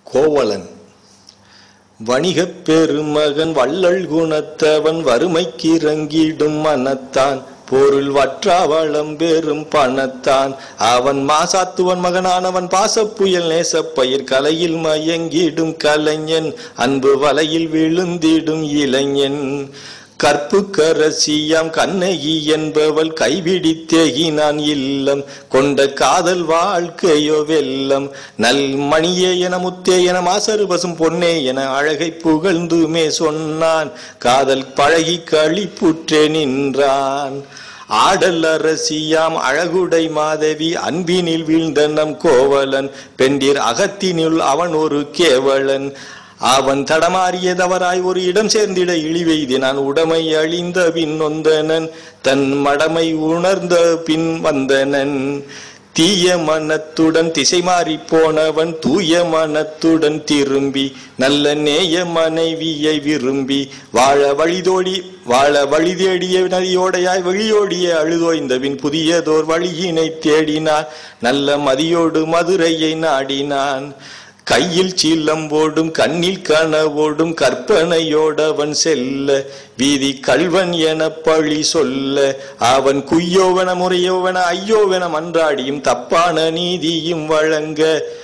கோவலன் வணிகப் பெருமகன் வள்ளல் குணத்தவன் வறுமைக்கு இறங்கிடும் மனத்தான் பொருள் வற்றாவளம் பெரும் பணத்தான் அவன் மாசாத்துவன் மகனானவன் பாசப்புயல் நேசப்பயிர் கலையில் மயங்கிடும் கலைஞன் அன்பு வலையில் விழுந்திடும் இளைஞன் கற்பு கரசியாம் கண்ணகி என்பவள் கைவிடித்தேகினான் இல்லம் கொண்ட காதல் வாழ்க்கையோ வெல்லம் நல் மணியே என முத்தே என மாசரு பசும் பொன்னே என அழகை புகழ்ந்துமே சொன்னான் காதல் பழகி களிப்புற்றே நின்றான் ஆடல் அரசியாம் அழகுடை மாதவி அன்பினில் வீழ்ந்த நம் கோவலன் பெண்டிர் அகத்தினுள் அவன் ஒரு கேவலன் அவன் தடமாறியதவராய் ஒரு இடம் சேர்ந்திட இழிவெய்தினான் உடமை அழிந்த பின் நொந்தனன் தன் மடமை உணர்ந்த பின் வந்தனன் தீய மனத்துடன் திசை மாறி போனவன் தூய மனத்துடன் திரும்பி நல்ல நேய மனைவியை விரும்பி வாழ வழிதோடி வாழ வழி தேடிய நதியோடையாய் வெளியோடிய அழுதோய்ந்தபின் புதியதோர் வழியினை தேடினான் நல்ல மதியோடு மதுரையை நாடினான் கையில் சீலம்போடும் கண்ணில் கனவோடும் கற்பனையோடவன் செல்ல வீதி கல்வன் என பழி சொல்ல அவன் குய்யோவன முறையோவன ஐயோவென மன்றாடியும் தப்பான நீதியும் வழங்க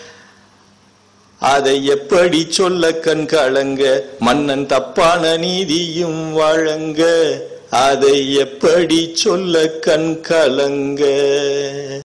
அதை எப்படி சொல்ல கண் கலங்க மன்னன் தப்பான நீதியும் வழங்க அதை எப்படி சொல்ல கண் கலங்க